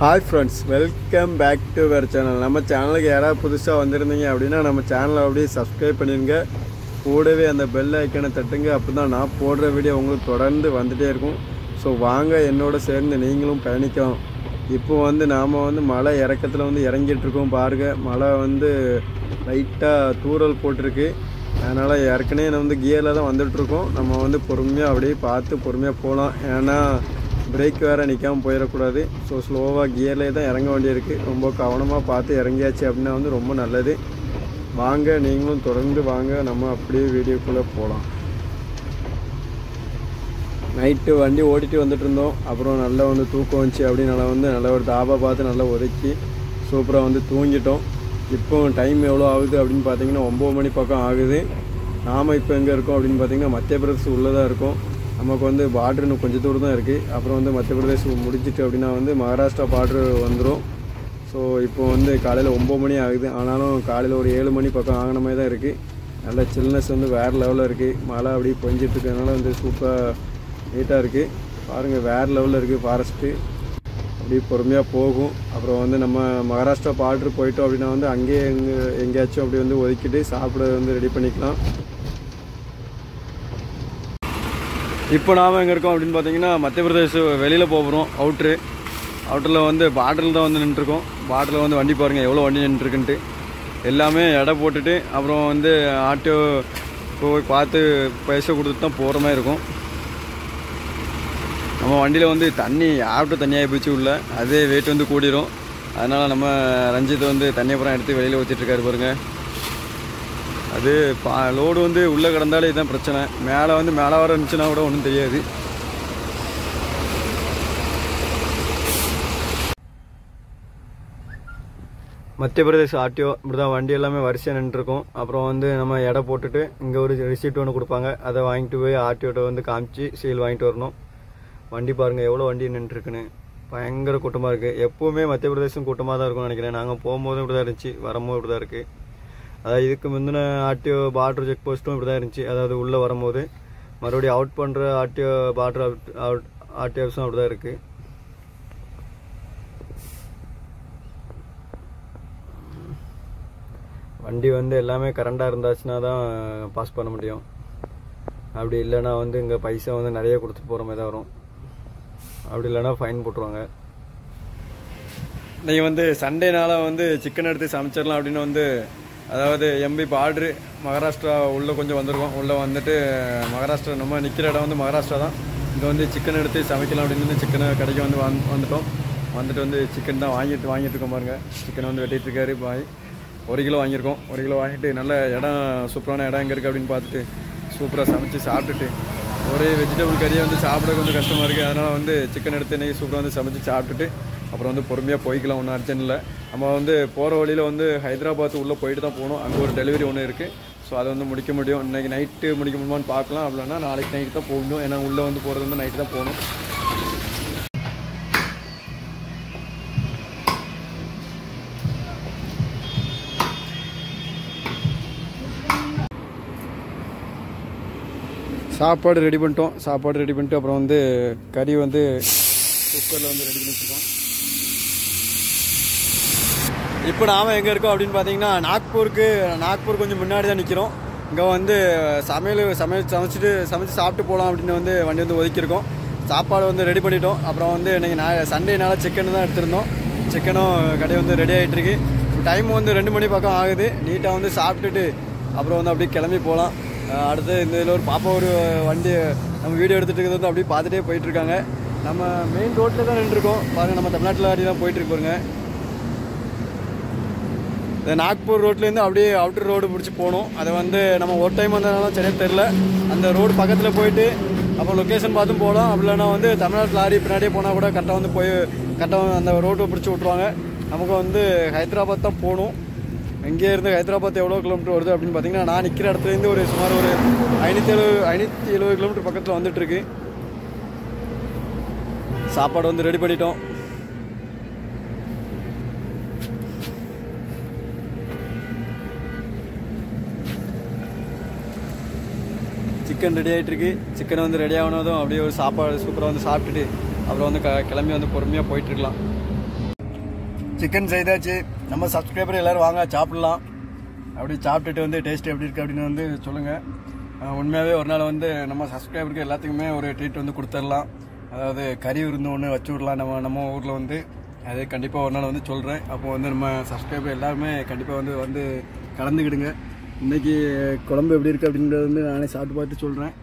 hi friends welcome back to our channel நம்ம சேனலுக்கு யாராவது புதுசாக வந்திருந்தீங்க அப்படின்னா நம்ம சேனலை அப்படியே சப்ஸ்கிரைப் பண்ணிடுங்க கூடவே அந்த பெல் ஐக்கனை தட்டுங்க அப்போ தான் நான் போடுற வீடியோ உங்களுக்கு தொடர்ந்து வந்துகிட்டே இருக்கும் ஸோ வாங்க என்னோட சேர்ந்து நீங்களும் பயணிக்கலாம் இப்போ வந்து நாம் வந்து மலை இறக்கத்தில் வந்து இறங்கிட்டு இருக்கோம் பாருங்கள் மழை வந்து லைட்டாக தூறல் போட்டிருக்கு அதனால் ஏற்கனவே நம்ம வந்து கியரில் தான் வந்துட்டுருக்கோம் நம்ம வந்து பொறுமையாக அப்படியே பார்த்து பொறுமையாக போகலாம் ஏன்னா பிரேக் வேறு நிற்காமல் போயிடக்கூடாது ஸோ ஸ்லோவாக கியர்லேயே தான் இறங்க வேண்டியிருக்கு ரொம்ப கவனமாக பார்த்து இறங்கியாச்சு அப்படின்னா வந்து ரொம்ப நல்லது வாங்க நீங்களும் தொடர்ந்து வாங்க நம்ம அப்படியே வீடியோக்குள்ளே போகலாம் நைட்டு வண்டி ஓட்டிட்டு வந்துட்டு இருந்தோம் அப்புறம் நல்லா வந்து தூக்கம் வந்துச்சு அப்படின்னு நல்லா வந்து நல்ல ஒரு தாபா பார்த்து நல்லா ஒதுக்கி சூப்பராக வந்து தூங்கிட்டோம் இப்போ டைம் எவ்வளோ ஆகுது அப்படின்னு பார்த்தீங்கன்னா ஒம்பது மணி பக்கம் ஆகுது நாம் இப்போ எங்கே இருக்கோம் அப்படின்னு பார்த்தீங்கன்னா மத்திய பிரதேசம் உள்ளே தான் இருக்கோம் நமக்கு வந்து பார்டர் இன்னும் கொஞ்சம் தூரம் தான் இருக்குது அப்புறம் வந்து மத்திய பிரதேசம் முடிச்சிட்டு அப்படின்னா வந்து மகாராஷ்டிரா பார்டர் வந்துடும் ஸோ இப்போ வந்து காலையில் ஒம்பது மணி ஆகுது ஆனாலும் காலையில் ஒரு ஏழு மணி பக்கம் ஆகின மாதிரி தான் இருக்குது நல்ல சில்னஸ் வந்து வேறு லெவலில் இருக்குது மழை அப்படியே பொஞ்சிட்டு இருக்கறனால வந்து சூப்பராக நீட்டாக இருக்குது பாருங்கள் வேறு லெவலில் இருக்குது ஃபாரஸ்ட்டு அப்படியே பொறுமையாக போகும் அப்புறம் வந்து நம்ம மகாராஷ்டிரா பார்டர் போயிட்டோம் அப்படின்னா வந்து அங்கேயே எங்கே எங்கேயாச்சும் அப்படி வந்து ஒதுக்கிட்டு சாப்பிட வந்து ரெடி பண்ணிக்கலாம் இப்போ நாம் எங்கே இருக்கோம் அப்படின்னு பார்த்தீங்கன்னா மத்திய பிரதேச வெளியில் போகிறோம் அவுட்ரு அவுட்டரில் வந்து பார்டரில் தான் வந்து நின்றுருக்கோம் பார்டரில் வந்து வண்டி பாருங்கள் எவ்வளோ வண்டி நின்றுருக்குன்ட்டு எல்லாமே எடை போட்டுட்டு அப்புறம் வந்து ஆட்டோ போய் பார்த்து பைசா கொடுத்துட்டு தான் போகிற மாதிரி இருக்கும் நம்ம வண்டியில் வந்து தண்ணி ஆப்ட்டு தண்ணியாக போச்சு உள்ள அதே வெயிட் வந்து கூடிரும் அதனால் நம்ம ரஞ்சித் வந்து தண்ணி அப்புறம் எடுத்து வெளியில் ஊற்றிட்டுருக்காரு பாருங்கள் அது பா லோடு வந்து உள்ளே கிடந்தாலே இதுதான் பிரச்சனை மேலே வந்து மேலே வர இருந்துச்சுன்னா கூட ஒன்றும் தெரியாது மத்திய பிரதேச ஆர்டிஓ இப்படி தான் வண்டி எல்லாமே வரிசையாக நின்றுருக்கும் அப்புறம் வந்து நம்ம எடை போட்டுட்டு இங்கே ஒரு ரிசீப்ட் ஒன்று கொடுப்பாங்க அதை வாங்கிட்டு போய் ஆர்டிஓட்ட வந்து காமிச்சு சீல் வாங்கிட்டு வரணும் வண்டி பாருங்கள் எவ்வளோ வண்டி நின்றுருக்குன்னு பயங்கர கூட்டமாக இருக்குது எப்போவுமே மத்திய பிரதேசம் கூட்டமாக தான் இருக்கும்னு நினைக்கிறேன் நாங்கள் போகும்போதும் இப்படி தான் இருந்துச்சு வரும்போது இப்படி தான் இருக்குது அதாவது இதுக்கு முந்தின ஆர்டிஓ பார்டர் செக் போஸ்ட்டும் இப்படி தான் இருந்துச்சு அதாவது உள்ளே வரும்போது மறுபடியும் அவுட் பண்ணுற ஆர்டிஓ பார்டர் அவுட் ஆர்டிஓஸும் அப்படி தான் இருக்குது வண்டி வந்து எல்லாமே கரண்டாக இருந்தாச்சுன்னா தான் பாஸ் பண்ண முடியும் அப்படி இல்லைன்னா வந்து இங்கே பைசா வந்து நிறைய கொடுத்து போகிற மாதிரி தான் வரும் அப்படி இல்லைன்னா ஃபைன் போட்டுருவாங்க நீங்கள் வந்து சண்டேனால வந்து சிக்கன் எடுத்து சமைச்சிடலாம் அப்படின்னு வந்து அதாவது எம்பி பார்டரு மகாராஷ்டிரா உள்ளே கொஞ்சம் வந்திருக்கோம் உள்ளே வந்துட்டு மகாராஷ்டிரா நம்ம நிற்கிற இடம் வந்து மகாராஷ்டிரா தான் இங்கே வந்து சிக்கன் எடுத்து சமைக்கலாம் அப்படின்னு சிக்கனை கடைக்கு வந்து வந்து வந்துட்டோம் வந்துட்டு வந்து சிக்கன் தான் வாங்கிட்டு வாங்கிட்டு இருக்கோம் பாருங்க சிக்கன் வந்து வெட்டிட்டு இருக்காரு பாய் ஒரு கிலோ வாங்கியிருக்கோம் ஒரு கிலோ வாங்கிட்டு நல்ல இடம் சூப்பரான இடம் எங்கே இருக்குது அப்படின்னு பார்த்துட்டு சூப்பராக சமைச்சு சாப்பிட்டுட்டு ஒரே வெஜிடபிள் கறியை வந்து சாப்பிட கொஞ்சம் கஷ்டமாக இருக்குது அதனால் வந்து சிக்கன் எடுத்து இன்றைக்கி சூப்பராக வந்து சமைச்சு சாப்பிட்டுட்டு அப்புறம் வந்து பொறுமையாக போய்க்கலாம் ஒன்றும் அர்ஜென்ட் இல்லை நம்ம வந்து போகிற வழியில் வந்து ஹைதராபாத் உள்ளே போயிட்டு தான் போகணும் அங்கே ஒரு டெலிவரி ஒன்று இருக்குது ஸோ அதை வந்து முடிக்க முடியும் இன்றைக்கி நைட்டு முடிக்க முடியுமான்னு பார்க்கலாம் அப்படின்னா நாளைக்கு நைட்டு தான் போகணும் ஏன்னா உள்ளே வந்து போகிறது வந்து நைட்டு தான் போகணும் சாப்பாடு ரெடி பண்ணிட்டோம் சாப்பாடு ரெடி பண்ணிட்டு அப்புறம் வந்து கறி வந்து குக்கரில் வந்து ரெடி பண்ணி வச்சுருக்கோம் இப்போ நாம் எங்கே இருக்கோம் அப்படின்னு பார்த்தீங்கன்னா நாக்பூருக்கு நாக்பூர் கொஞ்சம் முன்னாடி தான் நிற்கிறோம் இங்கே வந்து சமையல் சமையல் சமைச்சிட்டு சமைச்சு சாப்பிட்டு போகலாம் அப்படின்னு வந்து வண்டி வந்து ஒதுக்கியிருக்கோம் சாப்பாடு வந்து ரெடி பண்ணிட்டோம் அப்புறம் வந்து இன்றைக்கி நான் சண்டேனால சிக்கன் தான் எடுத்திருந்தோம் சிக்கனும் கடை வந்து ரெடி ஆகிட்டுருக்கு டைம் வந்து ரெண்டு மணி பக்கம் ஆகுது நீட்டாக வந்து சாப்பிட்டுட்டு அப்புறம் வந்து அப்படியே கிளம்பி போகலாம் அடுத்து இந்த இதில் ஒரு பாப்பா ஒரு வண்டி நம்ம வீடியோ எடுத்துகிட்டு இருக்கிறது வந்து அப்படியே பார்த்துட்டே போயிட்டுருக்காங்க நம்ம மெயின் ரோட்டில் தான் நின்றுருக்கோம் பாருங்கள் நம்ம தமிழ்நாட்டில் ஆடி தான் போயிட்டுருக்கு பாருங்க இந்த நாக்பூர் ரோட்லேருந்து அப்படியே அவுட்டர் ரோடு முடிச்சு போகணும் அதை வந்து நம்ம ஒரு டைம் வந்ததுனால சரியாக தெரில அந்த ரோடு பக்கத்தில் போயிட்டு அப்போ லொக்கேஷன் பார்த்தும் போகலாம் அப்படி இல்லைனா வந்து தமிழ்நாட்டு லாரி பின்னாடியே போனால் கூட கரெக்டாக வந்து போய் கரெக்டாக அந்த ரோட்டை பிடிச்சி விட்ருவாங்க நமக்கு வந்து ஹைதராபாத் தான் போகணும் இங்கே இருந்து ஹைதராபாத் எவ்வளோ கிலோமீட்டர் வருது அப்படின்னு பார்த்தீங்கன்னா நான் நிற்கிற இடத்துலேருந்து ஒரு சுமார் ஒரு ஐநூற்றி எழுபது ஐநூற்றி எழுபது கிலோமீட்டர் பக்கத்தில் வந்துட்டுருக்கு சாப்பாடு வந்து ரெடி பண்ணிட்டோம் சிக்கன் ரெடி ஆகிட்டு இருக்கு சிக்கன் வந்து ரெடி ஆனதும் அப்படியே ஒரு சாப்பாடு சூப்பராக வந்து சாப்பிட்டுட்டு அப்புறம் வந்து க- கிளம்பி வந்து பொறுமையாக போயிட்டு இருக்கலாம் சிக்கன் செய்தாச்சு நம்ம சப்ஸ்கிரைபர் எல்லாரும் வாங்க சாப்பிடலாம் அப்படி சாப்பிட்டுட்டு வந்து டேஸ்ட் எப்படி இருக்குது அப்படின்னு வந்து சொல்லுங்கள் உண்மையாகவே ஒரு நாள் வந்து நம்ம சப்ஸ்கிரைபருக்கு எல்லாத்துக்குமே ஒரு ட்ரீட் வந்து கொடுத்துடலாம் அதாவது கறி விருந்து ஒன்று வச்சு விடலாம் நம்ம நம்ம ஊரில் வந்து அது கண்டிப்பாக ஒரு நாள் வந்து சொல்கிறேன் அப்போ வந்து நம்ம சப்ஸ்கிரைபர் எல்லாருமே கண்டிப்பாக வந்து வந்து கலந்துக்கிடுங்க இன்னைக்கு குழம்பு எப்படி இருக்குது அப்படின்றத வந்து நானே சாப்பிட்டு பார்த்து சொல்கிறேன்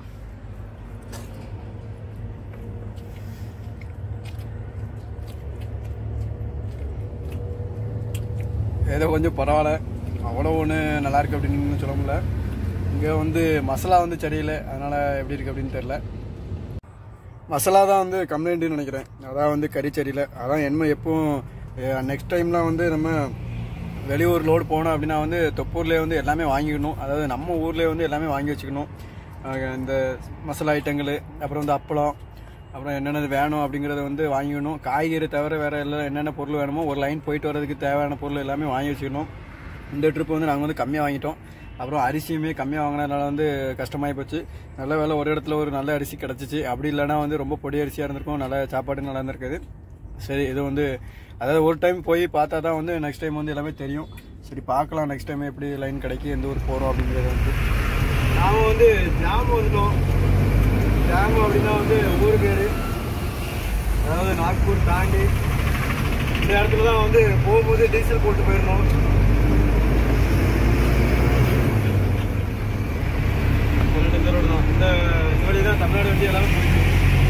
ஏதோ கொஞ்சம் பரவாயில்ல அவ்வளோ ஒன்று நல்லா இருக்கு அப்படின்னு சொல்ல முடியல இங்கே வந்து மசாலா வந்து சரியில்லை அதனால் எப்படி இருக்குது அப்படின்னு தெரில மசாலா தான் வந்து கம்ப்ளைண்ட்டுன்னு நினைக்கிறேன் அதான் வந்து கறி சரியில்லை அதான் என்ன எப்பவும் நெக்ஸ்ட் டைம்லாம் வந்து நம்ம வெளியூர் லோடு போனோம் அப்படின்னா வந்து தொப்பூர்லேயே வந்து எல்லாமே வாங்கிக்கணும் அதாவது நம்ம ஊர்லேயே வந்து எல்லாமே வாங்கி வச்சுக்கணும் அஹ் இந்த மசாலா ஐட்டங்கள் அப்புறம் வந்து அப்பளம் அப்புறம் என்னென்ன வேணும் அப்படிங்கிறத வந்து வாங்கிக்கணும் காய்கறி தவிர வேறு எல்லாம் என்னென்ன பொருள் வேணுமோ ஒரு லைன் போயிட்டு வரதுக்கு தேவையான பொருள் எல்லாமே வாங்கி வச்சுக்கணும் இந்த ட்ரிப் வந்து நாங்கள் வந்து கம்மியாக வாங்கிட்டோம் அப்புறம் அரிசியுமே கம்மியாக வாங்கினதுனால வந்து கஷ்டமாகி போச்சு நல்ல வேலை ஒரு இடத்துல ஒரு நல்ல அரிசி கிடச்சிச்சு அப்படி இல்லைன்னா வந்து ரொம்ப பொடி அரிசியாக இருந்திருக்கும் நல்ல சாப்பாடு நல்லா இருந்திருக்குது சரி இது வந்து அதாவது ஒரு டைம் போய் பார்த்தா தான் வந்து நெக்ஸ்ட் டைம் வந்து எல்லாமே தெரியும் சரி பார்க்கலாம் நெக்ஸ்ட் டைம் எப்படி லைன் கிடைக்கும் எந்த ஊர் போகிறோம் அப்படிங்கிறது வந்து நாம வந்து ஜாம் வந்துட்டோம் ஜாம் அப்படின்னா வந்து ஊர் பேர் அதாவது நாக்பூர் தாண்டி இந்த இடத்துல தான் வந்து போகும்போது டீசல் போட்டு போயிடணும் சொல்லிட்டு இந்த ரோடு தான் இந்த இந்த வழி தான் தமிழ்நாடு வண்டி எல்லாமே போயிட்டு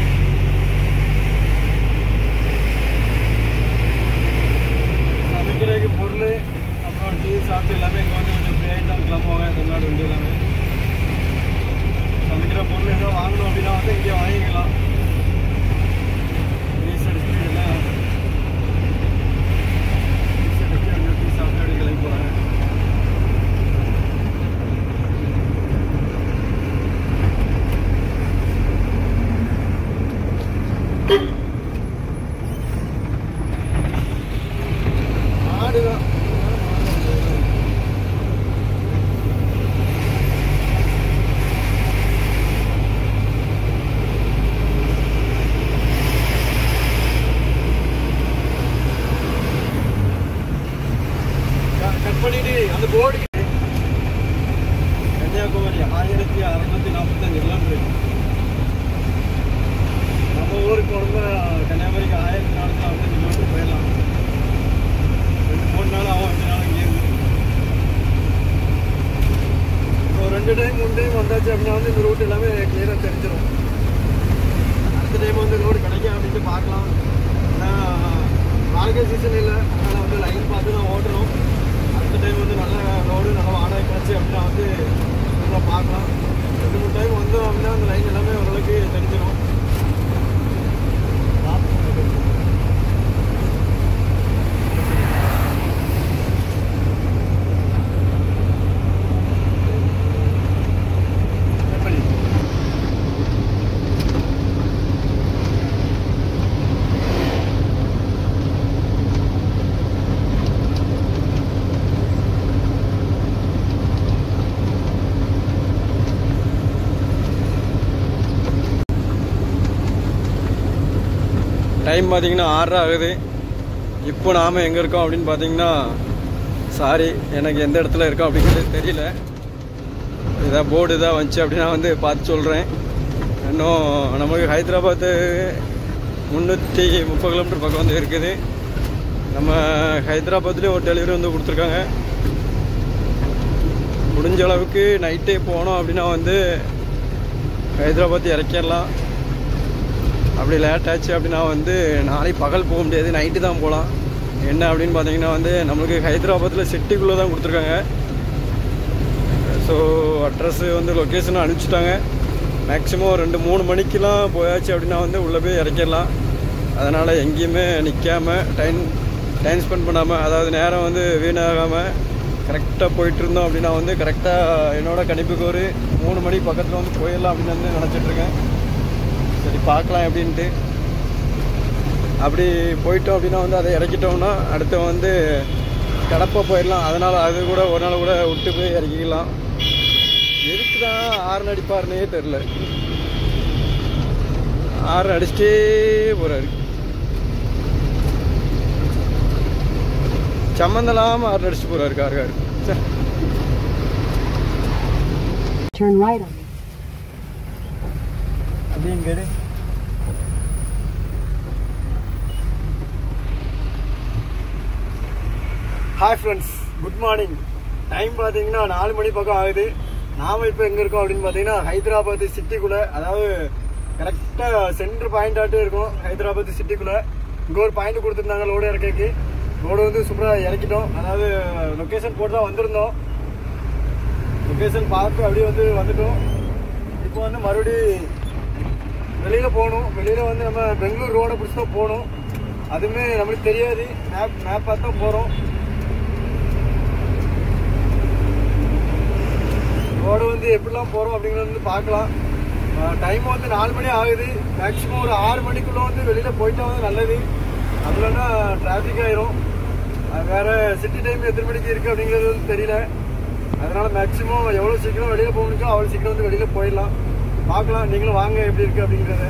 சமைக்கிறதுக்கு பொருள் அப்புறம் டீ சாப்பிட்டு எல்லாமே இங்கே வந்து கொஞ்சம் ஃப்ரீ தான் கிளம்புவாங்க தமிழ்நாடு வண்டி எல்லாமே சமைக்கிற பொருள் ஏதோ வாங்கணும் அப்படின்னா வந்து இங்கே வாங்கிக்கலாம் டீஸ் அடிச்சுட்டு எல்லாம் டீஸ் அடிச்சு அங்கே டீ சாப்பிட்டு அப்படி கிளம்பி போகிறாங்க ஆடுதான் கட் பண்ணிட்டு அந்த போர்டு கன்னியாகுமரி ஆயிரத்தி அறுநூத்தி நாற்பத்தஞ்சு கிலோமீட்டர் நம்ம ஊருக்கு போனோம்னா கன்னியாகுமரிக்கு ஆயிரத்தி நானூற்றி நாற்பத்தஞ்சு கிலோமீட்டர் போயிடலாம் ரெண்டு மூணு நாள் ஆகும் அஞ்சு நாள் இங்கே இருந்து இப்போ ரெண்டு டைம் மூணு டைம் வந்தாச்சு அப்படின்னா வந்து இந்த ரூட் எல்லாமே கிளியராக தெரிஞ்சிடும் அடுத்த டைம் வந்து ரோடு கிடைக்கும் அப்படின்ட்டு பார்க்கலாம் ஏன்னா வாழ்க்கை சீசன் இல்லை அதனால் வந்து லைன் பார்த்து தான் ஓட்டணும் அடுத்த டைம் வந்து நல்ல ரோடு நல்ல வாடகை கிடச்சி அப்படின்னா வந்து நல்லா பார்க்கலாம் ரெண்டு மூணு டைம் வந்தோம் அப்படின்னா அந்த லைன் எல்லாமே ஓரளவுக்கு தெரிஞ்சிடும் எப்படி டைம் பார்த்தீங்கன்னா ஆறரை ஆகுது இப்போ நாம் எங்கே இருக்கோம் அப்படின்னு பார்த்தீங்கன்னா சாரி எனக்கு எந்த இடத்துல இருக்கோம் அப்படிங்கிறது தெரியல இதான் போர்டு இதாக வந்துச்சு அப்படின்னா வந்து பார்த்து சொல்கிறேன் இன்னும் நமக்கு ஹைதராபாத்து முந்நூற்றி முப்பது கிலோமீட்டர் பக்கம் வந்து இருக்குது நம்ம ஹைதராபாத்லேயும் ஒரு டெலிவரி வந்து கொடுத்துருக்காங்க முடிஞ்ச அளவுக்கு நைட்டே போனோம் அப்படின்னா வந்து ஹைதராபாத் இறக்கிடலாம் அப்படி லேட் ஆச்சு அப்படின்னா வந்து நாளைக்கு பகல் போக முடியாது நைட்டு தான் போகலாம் என்ன அப்படின்னு பார்த்தீங்கன்னா வந்து நம்மளுக்கு ஹைதராபாத்தில் சிட்டிக்குள்ளே தான் கொடுத்துருக்காங்க ஸோ அட்ரஸ்ஸு வந்து லொக்கேஷன் அனுப்பிச்சிட்டாங்க மேக்ஸிமம் ரெண்டு மூணு மணிக்கெலாம் போயாச்சு அப்படின்னா வந்து உள்ளே போய் இறக்கிடலாம் அதனால் எங்கேயுமே நிற்காம டைம் டைம் ஸ்பெண்ட் பண்ணாமல் அதாவது நேரம் வந்து வீணாகாமல் கரெக்டாக போயிட்டு இருந்தோம் அப்படின்னா வந்து கரெக்டாக என்னோட கணிப்புக்கு ஒரு மூணு மணி பக்கத்தில் வந்து போயிடலாம் அப்படின்னு வந்து நினச்சிட்ருக்கேன் சரி பார்க்கலாம் எப்படின்ட்டு அப்படி போயிட்டோம் அப்படின்னா வந்து அதை இறக்கிட்டோம்னா அடுத்து வந்து கடப்பா போயிடலாம் அதனால் அது கூட ஒரு நாள் கூட விட்டு போய் இறக்கிக்கலாம் எதுக்கு தான் ஆறு அடிப்பாருன்னே தெரில ஆறு அடிச்சிட்டே போகிறாரு சம்மந்தலாமல் ஆறு அடிச்சு போகிறாரு கார்கார் சரி Turn right on அப்படியும் கேடு hi friends good morning time பார்த்தீங்கன்னா நாலு மணி பக்கம் ஆகுது நாம இப்போ எங்கே இருக்கோம் அப்படின்னு பார்த்தீங்கன்னா ஹைதராபாத் சிட்டிக்குள்ளே அதாவது கரெக்டாக சென்டர் பாயிண்ட் ஆட்டு இருக்கும் ஹைதராபாத் சிட்டிக்குள்ளே இங்கே ஒரு பாயிண்ட் கொடுத்துருந்தாங்க லோடு இறக்கைக்கு லோடு வந்து சூப்பராக இறக்கிட்டோம் அதாவது லொக்கேஷன் போட்டு தான் வந்திருந்தோம் லொக்கேஷன் பார்த்து அப்படியே வந்து வந்துட்டோம் இப்போ வந்து மறுபடி வெளியில் போகணும் வெளியில் வந்து நம்ம பெங்களூர் ரோடை பிடிச்சி தான் போகணும் அதுவுமே நம்மளுக்கு தெரியாது மேப் மேப் பார்த்து தான் போகிறோம் ரோடு வந்து எப்படிலாம் போகிறோம் அப்படிங்கிறது வந்து பார்க்கலாம் டைம் வந்து நாலு மணி ஆகுது மேக்ஸிமம் ஒரு ஆறு மணிக்குள்ளே வந்து வெளியில் போயிட்டா வந்து நல்லது அதுலன்னா டிராஃபிக் ஆயிரும் அது வேற சிட்டி டைம் எத்தனை மணிக்கு இருக்குது அப்படிங்கிறது வந்து தெரியல அதனால மேக்ஸிமம் எவ்வளோ சீக்கிரம் வெளியில் போகணுக்கோ அவ்வளோ சீக்கிரம் வந்து வெளியில் போயிடலாம் பார்க்கலாம் நீங்களும் வாங்க எப்படி இருக்கு அப்படிங்கிறத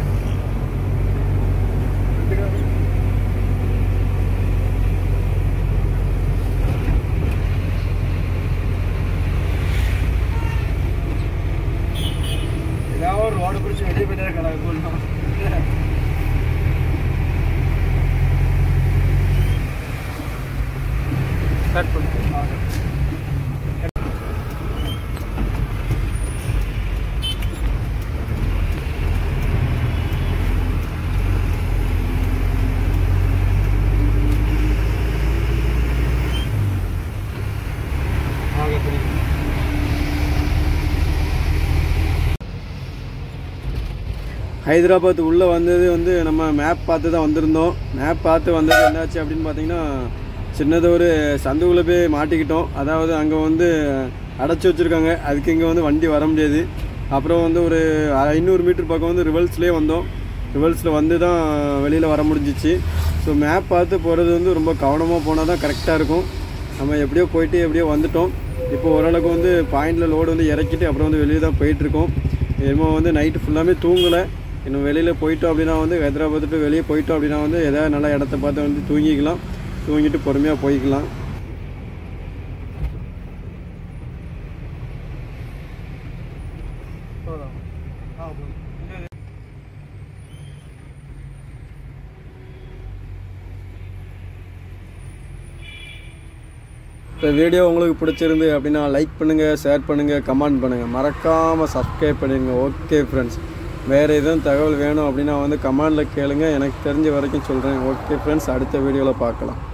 ஏதாவது ஒரு ரோடு பிடிச்சி வெளியே போயிட்டே கடை போடலாம் ஸ்டார்ட் பண்ணு ஹைதராபாத் உள்ளே வந்தது வந்து நம்ம மேப் பார்த்து தான் வந்திருந்தோம் மேப் பார்த்து வந்தது என்னாச்சு அப்படின்னு பார்த்தீங்கன்னா சின்னது ஒரு சந்துக்குள்ளே போய் மாட்டிக்கிட்டோம் அதாவது அங்கே வந்து அடைச்சி வச்சுருக்காங்க அதுக்கு இங்கே வந்து வண்டி வர முடியாது அப்புறம் வந்து ஒரு ஐநூறு மீட்டர் பக்கம் வந்து ரிவல்ஸ்லேயே வந்தோம் ரிவல்ஸில் வந்து தான் வெளியில் வர முடிஞ்சிச்சு ஸோ மேப் பார்த்து போகிறது வந்து ரொம்ப கவனமாக போனால் தான் கரெக்டாக இருக்கும் நம்ம எப்படியோ போயிட்டு எப்படியோ வந்துட்டோம் இப்போ ஓரளவுக்கு வந்து பாயிண்டில் லோடு வந்து இறக்கிட்டு அப்புறம் வந்து வெளியே தான் போயிட்டுருக்கோம் என்னமோ வந்து நைட்டு ஃபுல்லாமே தூங்கலை இன்னும் வெளியில் போயிட்டோம் அப்படின்னா வந்து ஹைதராபாத் to வெளியே போயிட்டோம் அப்படின்னா வந்து எதாவது நல்ல இடத்த பார்த்து வந்து தூங்கிக்கலாம் தூங்கிட்டு பொறுமையாக போய்க்கலாம் இந்த வீடியோ உங்களுக்கு பிடிச்சிருந்து அப்படின்னா லைக் பண்ணுங்கள் ஷேர் பண்ணுங்கள் கமெண்ட் பண்ணுங்கள் மறக்காமல் சப்ஸ்கிரைப் பண்ணிடுங்க ஓகே ஃப்ரெண்ட்ஸ் வேறு எதுவும் தகவல் வேணும் அப்படின்னா வந்து கமெண்டில் கேளுங்க எனக்கு தெரிஞ்ச வரைக்கும் சொல்கிறேன் ஓகே ஃப்ரெண்ட்ஸ் அடுத்த வீடியோவில் பார்க்கலாம்